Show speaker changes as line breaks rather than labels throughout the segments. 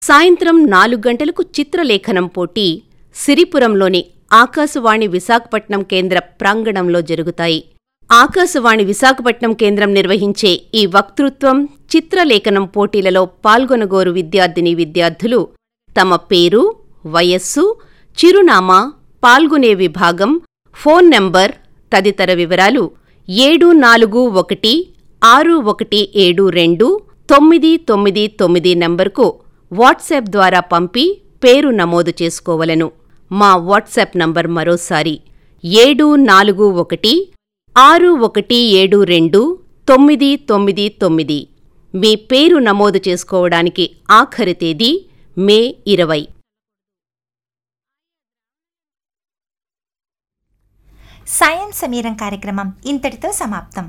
సాయంత్రం నాలుగు గంటలకు చిత్రలేఖనం పోటీ సిరిపురంలోని ఆకాశవాణి విశాఖపట్నం కేంద్ర ప్రాంగణంలో జరుగుతాయి ఆకాశవాణి విశాఖపట్నం కేంద్రం నిర్వహించే ఈ వక్తృత్వం చిత్రలేఖనం పోటీలలో పాల్గొనగోరు విద్యార్థిని విద్యార్థులు తమ పేరు వయస్సు చిరునామా పాల్గొనే విభాగం ఫోన్ నంబర్ తదితర వివరాలు ఏడు నాలుగు ఒకటి ఆరు ఒకటి ఏడు రెండు తొమ్మిది తొమ్మిది తొమ్మిది నంబర్కు వాట్సాప్ ద్వారా పంపి పేరు నమోదు చేసుకోవలను మా వాట్సాప్ నంబర్ మరోసారి ఏడు నాలుగు ఒకటి ఆరు ఒకటి ఏడు రెండు తొమ్మిది తొమ్మిది తొమ్మిది మీ పేరు నమోదు చేసుకోవడానికి ఆఖరి తేదీ మే ఇరవై
సాయం సమీరం కార్యక్రమం ఇంతటితో సమాప్తం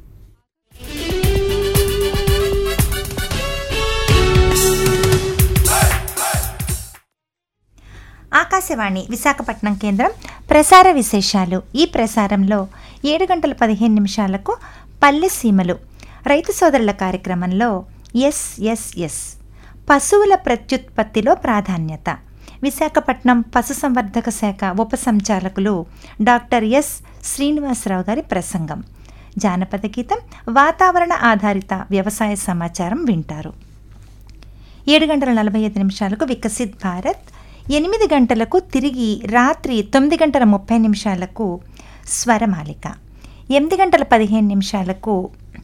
ఆకాశవాణి విశాఖపట్నం కేంద్రం ప్రసార విశేషాలు ఈ ప్రసారంలో ఏడు గంటల పదిహేను నిమిషాలకు పల్లె సీమలు రైతు సోదరుల కార్యక్రమంలో ఎస్ఎస్ఎస్ పశువుల ప్రత్యుత్పత్తిలో ప్రాధాన్యత విశాఖపట్నం పశుసంవర్ధక శాఖ ఉప సంచాలకులు డాక్టర్ ఎస్ శ్రీనివాసరావు గారి ప్రసంగం జానపద గీతం వాతావరణ ఆధారిత వ్యవసాయ సమాచారం వింటారు ఏడు గంటల నలభై ఐదు నిమిషాలకు వికసిత్ భారత్ ఎనిమిది గంటలకు తిరిగి రాత్రి తొమ్మిది గంటల ముప్పై నిమిషాలకు స్వరమాలిక ఎనిమిది గంటల పదిహేను నిమిషాలకు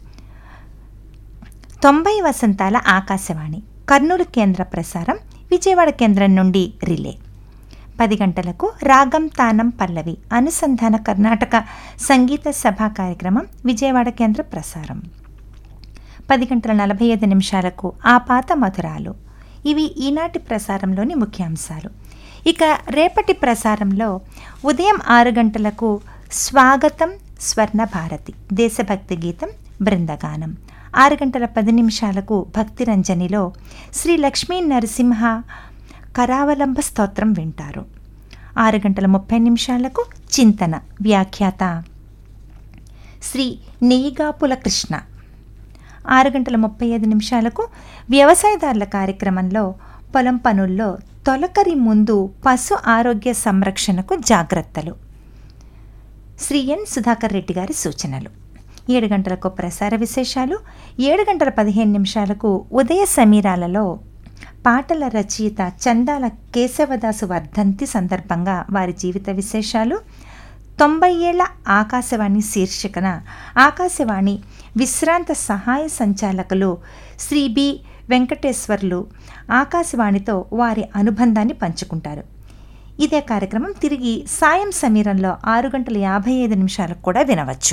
తొంభై వసంతాల ఆకాశవాణి కర్నూలు కేంద్ర ప్రసారం విజయవాడ కేంద్రం నుండి రిలే పది గంటలకు రాగం తానం పల్లవి అనుసంధాన కర్ణాటక సంగీత సభా కార్యక్రమం విజయవాడ కేంద్ర ప్రసారం పది గంటల నలభై ఐదు నిమిషాలకు ఆ పాత మధురాలు ఇవి ఈనాటి ప్రసారంలోని ముఖ్యాంశాలు ఇక రేపటి ప్రసారంలో ఉదయం ఆరు గంటలకు స్వాగతం స్వర్ణ భారతి దేశభక్తి గీతం బృందగానం ఆరు గంటల పది నిమిషాలకు భక్తి రంజనిలో శ్రీ లక్ష్మీ నరసింహ కరావలంబ స్తోత్రం వింటారు ఆరు గంటల ముప్పై నిమిషాలకు చింతన వ్యాఖ్యాత శ్రీ నెయ్యిగాపుల కృష్ణ ఆరు గంటల ముప్పై ఐదు నిమిషాలకు వ్యవసాయదారుల కార్యక్రమంలో పొలం పనుల్లో తొలకరి ముందు పశు ఆరోగ్య సంరక్షణకు జాగ్రత్తలు శ్రీ ఎన్ సుధాకర్ రెడ్డి గారి సూచనలు ఏడు గంటలకు ప్రసార విశేషాలు ఏడు గంటల పదిహేను నిమిషాలకు ఉదయ సమీరాలలో పాటల రచయిత చందాల కేశవదాసు వర్ధంతి సందర్భంగా వారి జీవిత విశేషాలు తొంభై ఏళ్ల ఆకాశవాణి శీర్షికన ఆకాశవాణి విశ్రాంత సహాయ సంచాలకులు శ్రీ బి వెంకటేశ్వర్లు ఆకాశవాణితో వారి అనుబంధాన్ని పంచుకుంటారు ఇదే కార్యక్రమం తిరిగి సాయం సమీరంలో ఆరు గంటల యాభై ఐదు నిమిషాలకు కూడా వినవచ్చు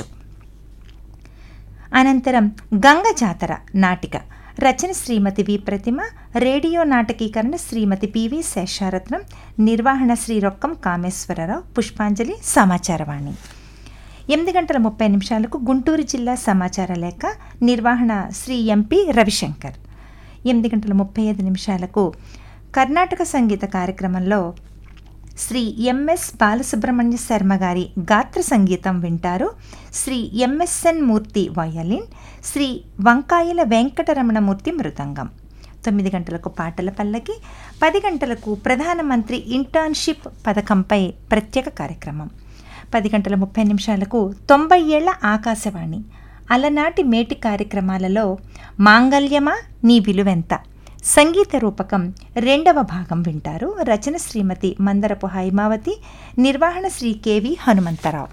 అనంతరం గంగ జాతర నాటిక రచన శ్రీమతి వి ప్రతిమ రేడియో నాటకీకరణ శ్రీమతి పివి శేషారత్నం నిర్వహణ శ్రీ రొక్కం కామేశ్వరరావు పుష్పాంజలి సమాచారవాణి ఎనిమిది గంటల ముప్పై నిమిషాలకు గుంటూరు జిల్లా సమాచార లేఖ నిర్వహణ శ్రీ ఎంపీ రవిశంకర్ ఎనిమిది గంటల ముప్పై ఐదు నిమిషాలకు కర్ణాటక సంగీత కార్యక్రమంలో శ్రీ ఎంఎస్ బాలసుబ్రహ్మణ్య శర్మ గారి గాత్ర సంగీతం వింటారు శ్రీ ఎంఎస్ఎన్ మూర్తి వయలిన్ శ్రీ వంకాయల వెంకటరమణమూర్తి మృదంగం తొమ్మిది గంటలకు పాటల పల్లకి పది గంటలకు ప్రధానమంత్రి ఇంటర్న్షిప్ పథకంపై ప్రత్యేక కార్యక్రమం పది గంటల ముప్పై నిమిషాలకు తొంభై ఏళ్ల ఆకాశవాణి అలనాటి మేటి కార్యక్రమాలలో మాంగల్యమా నీ విలువెంత సంగీత రూపకం రెండవ భాగం వింటారు రచన శ్రీమతి మందరపు హైమావతి నిర్వహణ శ్రీ కెవి హనుమంతరావు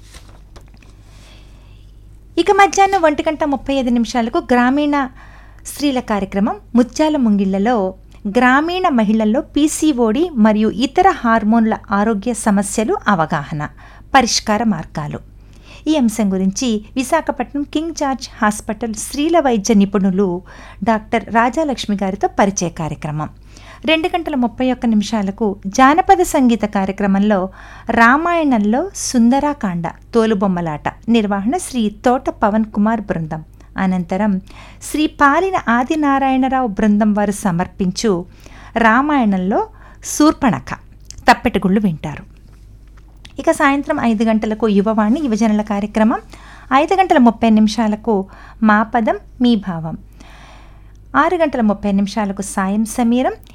ఇక మధ్యాహ్నం ఒంటి గంట ముప్పై ఐదు నిమిషాలకు గ్రామీణ స్త్రీల కార్యక్రమం ముత్యాల ముంగిళ్లలో గ్రామీణ మహిళల్లో పీసీఓడి మరియు ఇతర హార్మోన్ల ఆరోగ్య సమస్యలు అవగాహన పరిష్కార మార్గాలు ఈ అంశం గురించి విశాఖపట్నం కింగ్ జార్జ్ హాస్పిటల్ స్త్రీల వైద్య నిపుణులు డాక్టర్ రాజాలక్ష్మి గారితో పరిచయ కార్యక్రమం రెండు గంటల ముప్పై ఒక్క నిమిషాలకు జానపద సంగీత కార్యక్రమంలో రామాయణంలో సుందరాకాండ తోలుబొమ్మలాట నిర్వహణ శ్రీ తోట పవన్ కుమార్ బృందం అనంతరం శ్రీ పాలిన ఆదినారాయణరావు బృందం వారు సమర్పించు రామాయణంలో శూర్పణఖ తప్పెటగుళ్ళు వింటారు ఇక సాయంత్రం ఐదు గంటలకు యువవాణి యువజనుల కార్యక్రమం ఐదు గంటల ముప్పై నిమిషాలకు మా పదం మీ భావం ఆరు గంటల ముప్పై నిమిషాలకు సాయం సమీరం